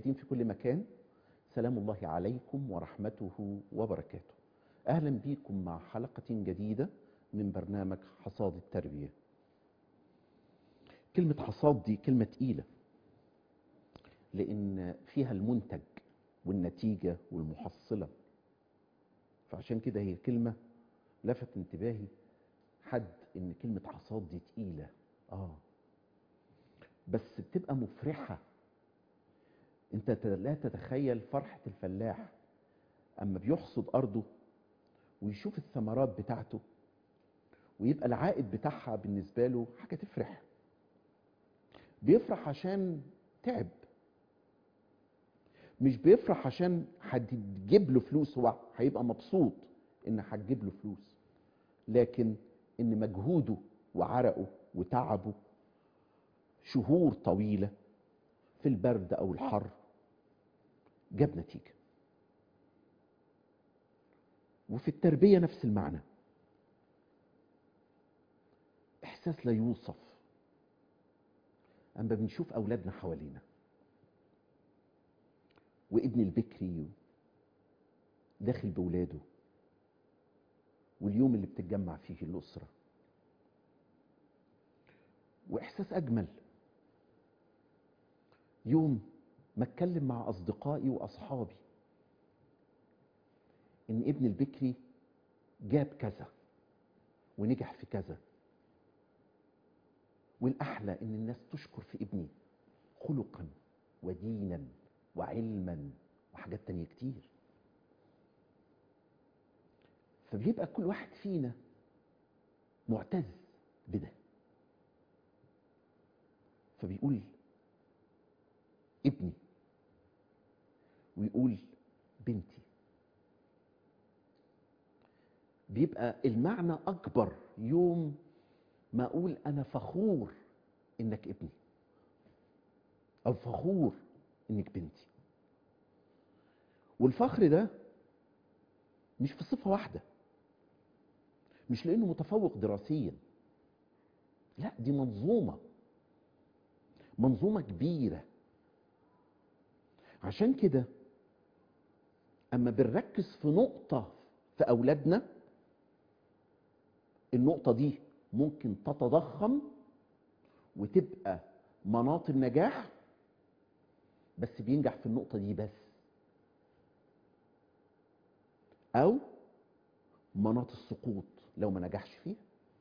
المشاهدين في كل مكان سلام الله عليكم ورحمته وبركاته أهلا بكم مع حلقة جديدة من برنامج حصاد التربية كلمة حصاد دي كلمة تقيلة لأن فيها المنتج والنتيجة والمحصلة فعشان كده هي كلمة لفت انتباهي حد ان كلمة حصاد دي تقيلة اه بس بتبقى مفرحة انت لا تتخيل فرحة الفلاح اما بيحصد ارضه ويشوف الثمرات بتاعته ويبقى العائد بتاعها بالنسبة له حاجة تفرح بيفرح عشان تعب مش بيفرح عشان هتجيب له فلوس هو هيبقى مبسوط ان هتجيب له فلوس لكن ان مجهوده وعرقه وتعبه شهور طويلة في البرد او الحر جاب نتيجة وفي التربية نفس المعنى احساس لا يوصف اما بنشوف اولادنا حوالينا وابن البكري داخل بولاده واليوم اللي بتتجمع فيه الأسرة وإحساس أجمل يوم ما اتكلم مع أصدقائي وأصحابي إن ابن البكري جاب كذا ونجح في كذا والأحلى إن الناس تشكر في ابني خلقا ودينا وعلما وحاجات تانية كتير فبيبقى كل واحد فينا معتز بده فبيقول ابني ويقول بنتي بيبقى المعنى اكبر يوم ما اقول انا فخور انك ابني او فخور انك بنتي والفخر ده مش في صفة واحدة مش لأنه متفوق دراسيا لا دي منظومة منظومة كبيرة عشان كده أما بنركز في نقطة في أولادنا النقطة دي ممكن تتضخم وتبقى مناط النجاح بس بينجح في النقطة دي بس أو مناط السقوط لو ما نجحش فيها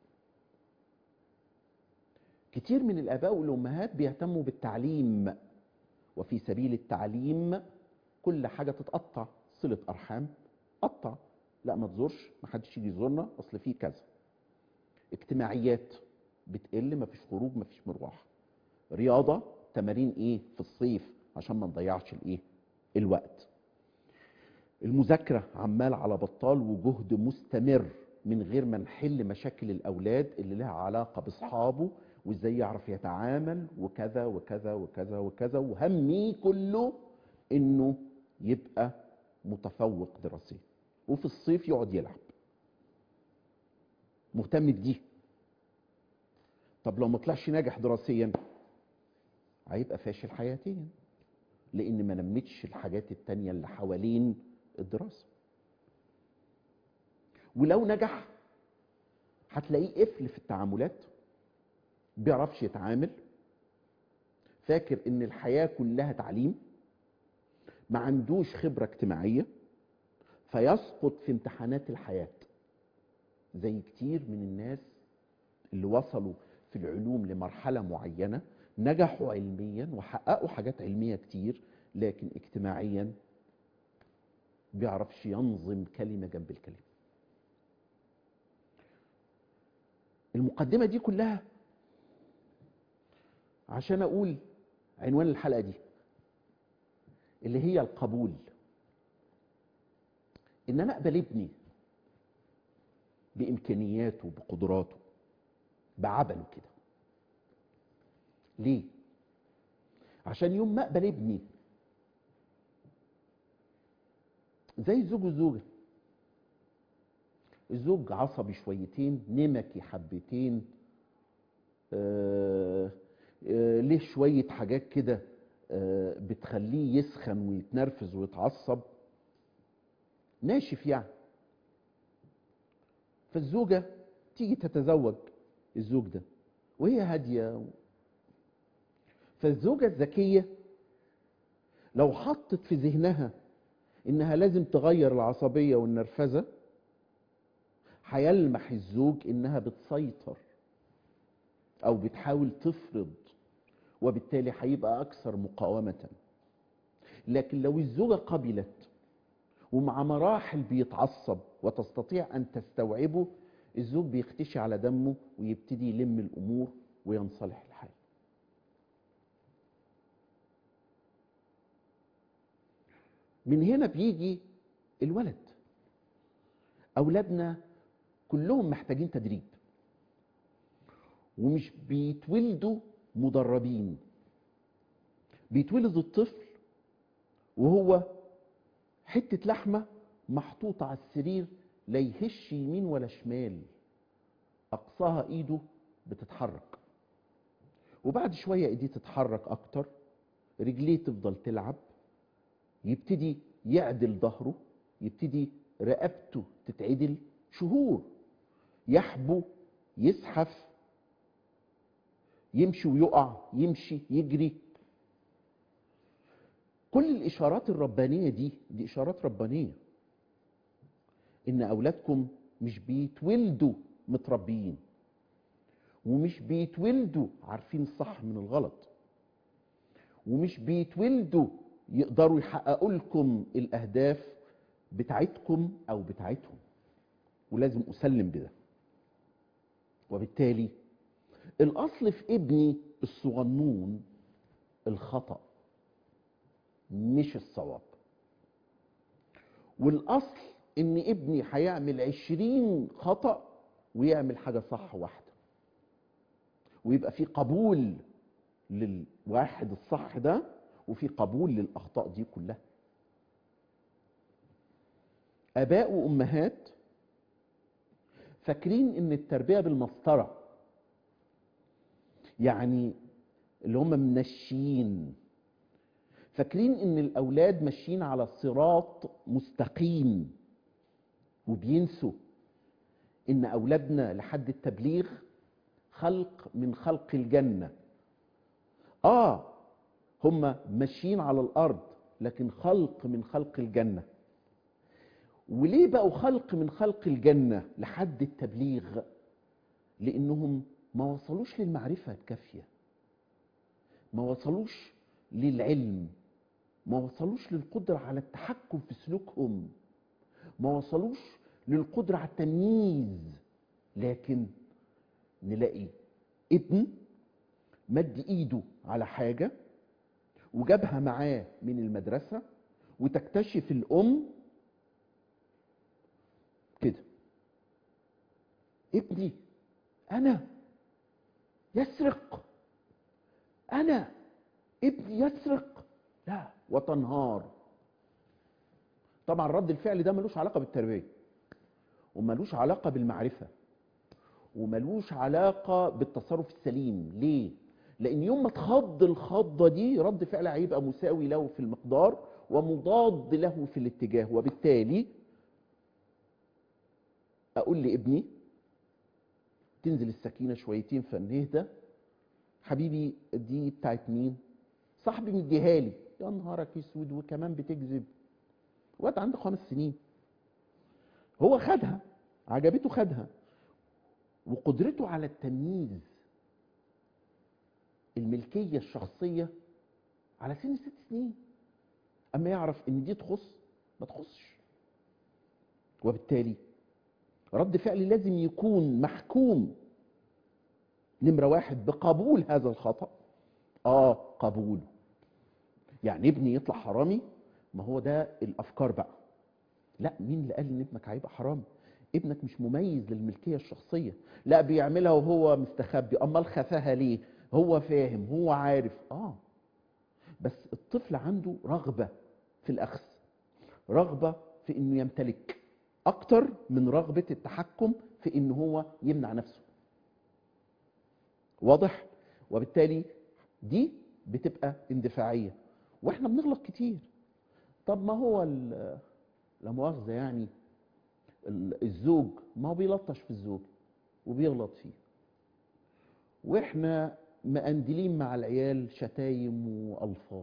كتير من الآباء والأمهات بيهتموا بالتعليم وفي سبيل التعليم كل حاجة تتقطع صلة أرحام قطع لا ما تزورش ما حدش يجي يزورنا أصل فيه كذا اجتماعيات بتقل ما فيش خروج ما فيش مروح رياضة تمارين ايه في الصيف عشان ما نضيعش الايه الوقت المذاكرة عمال على بطال وجهد مستمر من غير ما نحل مشاكل الأولاد اللي لها علاقة بأصحابه وإزاي يعرف يتعامل وكذا وكذا وكذا وكذا وهمي كله إنه يبقى متفوق دراسيا وفي الصيف يقعد يلعب مهتم بدي طب لو ما طلعش ناجح دراسيا هيبقى فاشل حياتيا لان ما نمتش الحاجات التانية اللي حوالين الدراسة ولو نجح هتلاقيه قفل في التعاملات بيعرفش يتعامل فاكر ان الحياة كلها تعليم ما عندوش خبرة اجتماعية فيسقط في امتحانات الحياة زي كتير من الناس اللي وصلوا في العلوم لمرحلة معينة نجحوا علميا وحققوا حاجات علمية كتير لكن اجتماعيا بيعرفش ينظم كلمة جنب الكلمة المقدمة دي كلها عشان أقول عنوان الحلقة دي اللي هي القبول إن أنا أقبل ابني بإمكانياته بقدراته بعبله كده ليه؟ عشان يوم ما أقبل ابني زي الزوج والزوجة الزوج عصبي شويتين نمكي حبتين آه آه ليه شوية حاجات كده آه، بتخليه يسخن ويتنرفز ويتعصب ناشف يعني فالزوجة تيجي تتزوج الزوج ده وهي هادية فالزوجة الذكية لو حطت في ذهنها انها لازم تغير العصبية والنرفزة هيلمح الزوج انها بتسيطر او بتحاول تفرض وبالتالي هيبقى اكثر مقاومة لكن لو الزوجة قبلت ومع مراحل بيتعصب وتستطيع ان تستوعبه الزوج بيختشي على دمه ويبتدي يلم الامور وينصلح الحال من هنا بيجي الولد اولادنا كلهم محتاجين تدريب ومش بيتولدوا مدربين بيتولد الطفل وهو حتة لحمة محطوطة على السرير لا يهش يمين ولا شمال أقصاها إيده بتتحرك وبعد شوية إيديه تتحرك أكتر رجليه تفضل تلعب يبتدي يعدل ظهره يبتدي رقبته تتعدل شهور يحبو يزحف يمشي ويقع يمشي يجري كل الاشارات الربانيه دي دي اشارات ربانيه ان اولادكم مش بيتولدوا متربيين ومش بيتولدوا عارفين الصح من الغلط ومش بيتولدوا يقدروا يحققوا لكم الاهداف بتاعتكم او بتاعتهم ولازم اسلم بده وبالتالي الاصل في ابني الصغنون الخطا مش الصواب والاصل ان ابني هيعمل عشرين خطا ويعمل حاجه صح واحده ويبقى في قبول للواحد الصح ده وفي قبول للاخطاء دي كلها اباء وامهات فاكرين ان التربيه بالمسطره يعني اللي هم منشيين فاكرين ان الاولاد ماشيين على صراط مستقيم وبينسوا ان اولادنا لحد التبليغ خلق من خلق الجنه اه هم ماشيين على الارض لكن خلق من خلق الجنه وليه بقوا خلق من خلق الجنه لحد التبليغ لانهم ما وصلوش للمعرفه الكافيه ما وصلوش للعلم ما وصلوش للقدره على التحكم في سلوكهم ما وصلوش للقدره على التمييز لكن نلاقي ابن مد ايده على حاجه وجابها معاه من المدرسه وتكتشف الام كده ابني انا يسرق انا ابني يسرق لا وتنهار طبعا رد الفعل ده ملوش علاقه بالتربيه وملوش علاقه بالمعرفه وملوش علاقه بالتصرف السليم ليه لان يوم ما تخض الخضه دي رد فعل هيبقى مساوي له في المقدار ومضاد له في الاتجاه وبالتالي اقول لابني تنزل السكينه شويتين فنهدى حبيبي دي بتاعت مين صاحبي مديها لي يا نهارك اسود وكمان بتكذب وقت عنده خمس سنين هو خدها عجبته خدها وقدرته على التمييز الملكية الشخصية على سن ست سنين أما يعرف إن دي تخص ما تخصش وبالتالي رد فعلي لازم يكون محكوم نمرة واحد بقبول هذا الخطأ آه قبوله يعني ابني يطلع حرامي ما هو ده الأفكار بقى لا مين اللي قال إن ابنك هيبقى حرامي ابنك مش مميز للملكية الشخصية لا بيعملها وهو مستخبي أمال خفاها ليه هو فاهم هو عارف آه بس الطفل عنده رغبة في الأخذ رغبة في إنه يمتلك أكتر من رغبة التحكم في إن هو يمنع نفسه واضح وبالتالي دي بتبقى اندفاعيه واحنا بنغلط كتير طب ما هو ال- لا مؤاخذه يعني ال- الزوج ما هو بيلطش في الزوج وبيغلط فيه واحنا مقندلين مع العيال شتايم والفاظ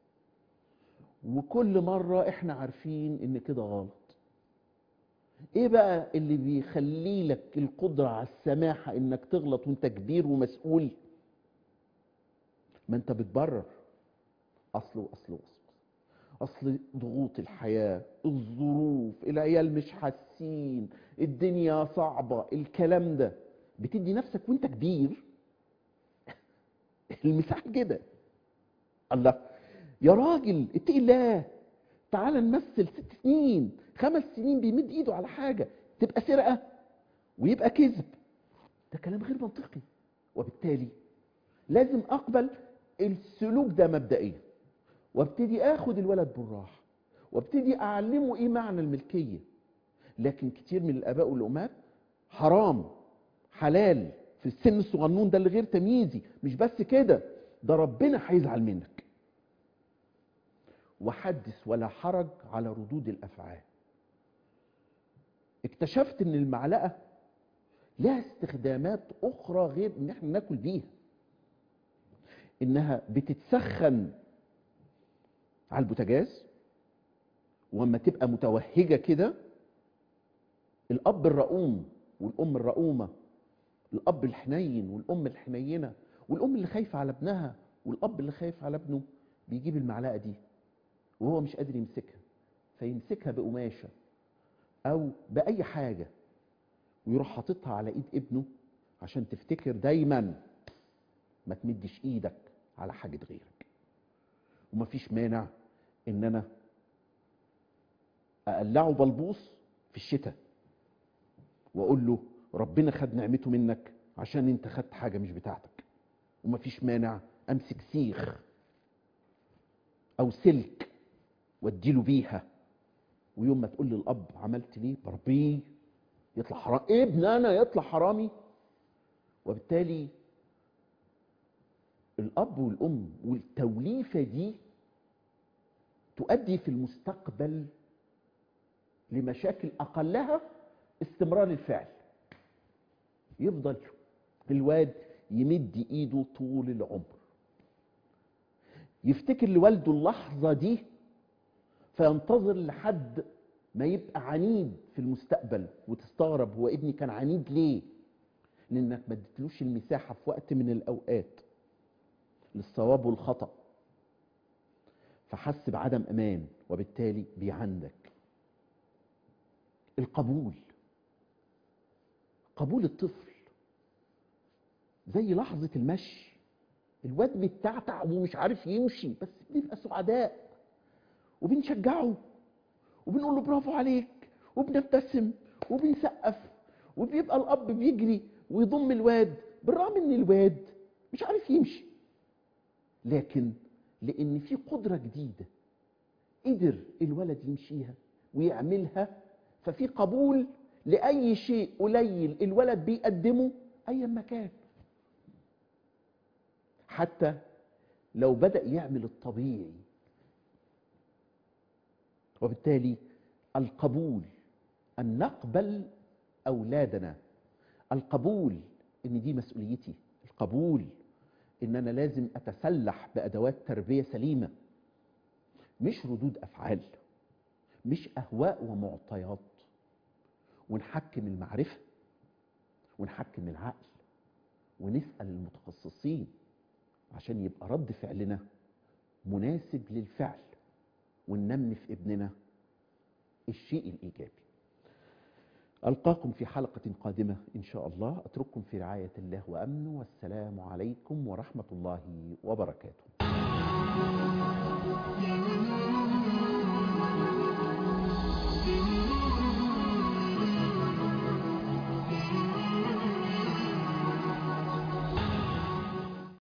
وكل مره احنا عارفين ان كده غلط ايه بقى اللي بيخلي لك القدره على السماحه انك تغلط وانت كبير ومسؤول ما انت بتبرر اصل واصل واصل اصل ضغوط الحياه الظروف العيال مش حاسين الدنيا صعبه الكلام ده بتدي نفسك وانت كبير المساحه كده الله يا راجل اتقي الله تعال نمثل ست سنين خمس سنين بيمد ايده على حاجه تبقى سرقه ويبقى كذب ده كلام غير منطقي وبالتالي لازم اقبل السلوك ده مبدئيا وابتدي اخد الولد بالراحه وابتدي اعلمه ايه معنى الملكيه لكن كتير من الاباء والامهات حرام حلال في السن الصغنون ده اللي غير تمييزي مش بس كده ده ربنا هيزعل منك وحدث ولا حرج على ردود الافعال اكتشفت ان المعلقه لها استخدامات اخرى غير ان احنا ناكل بيها انها بتتسخن على البوتاجاز واما تبقى متوهجه كده الاب الرؤوم والام الرؤومه الاب الحنين والام الحنينه والام اللي خايفه على ابنها والاب اللي خايف على ابنه بيجيب المعلقه دي وهو مش قادر يمسكها فيمسكها بقماشه او باي حاجه ويروح حاططها على ايد ابنه عشان تفتكر دايما ما تمدش ايدك على حاجه غيرك ومفيش مانع ان انا اقلعه بلبوص في الشتاء واقول له ربنا خد نعمته منك عشان انت خدت حاجه مش بتاعتك ومفيش مانع امسك سيخ او سلك واديله بيها ويوم ما تقول لي الاب عملت ليه بربيه يطلع حرام ابن انا يطلع حرامي وبالتالي الاب والام والتوليفه دي تؤدي في المستقبل لمشاكل اقلها استمرار الفعل يفضل الواد يمد ايده طول العمر يفتكر لوالده اللحظه دي فينتظر لحد ما يبقى عنيد في المستقبل وتستغرب هو ابني كان عنيد ليه لانك ما اديتلوش المساحه في وقت من الاوقات للصواب والخطا فحس بعدم امان وبالتالي بيعندك القبول قبول الطفل زي لحظه المشي الواد بيتعتع ومش عارف يمشي بس بنبقى سعداء وبنشجعه وبنقول له برافو عليك وبنبتسم وبنسقف وبيبقى الاب بيجري ويضم الواد بالرغم ان الواد مش عارف يمشي لكن لان في قدره جديده قدر الولد يمشيها ويعملها ففي قبول لاي شيء قليل الولد بيقدمه ايا ما كان حتى لو بدا يعمل الطبيعي وبالتالي القبول ان نقبل اولادنا القبول ان دي مسؤوليتي القبول ان انا لازم اتسلح بادوات تربيه سليمه مش ردود افعال مش اهواء ومعطيات ونحكم المعرفه ونحكم العقل ونسال المتخصصين عشان يبقى رد فعلنا مناسب للفعل وننمي في ابننا الشيء الايجابي القاكم في حلقه قادمه ان شاء الله اترككم في رعايه الله وامنه والسلام عليكم ورحمه الله وبركاته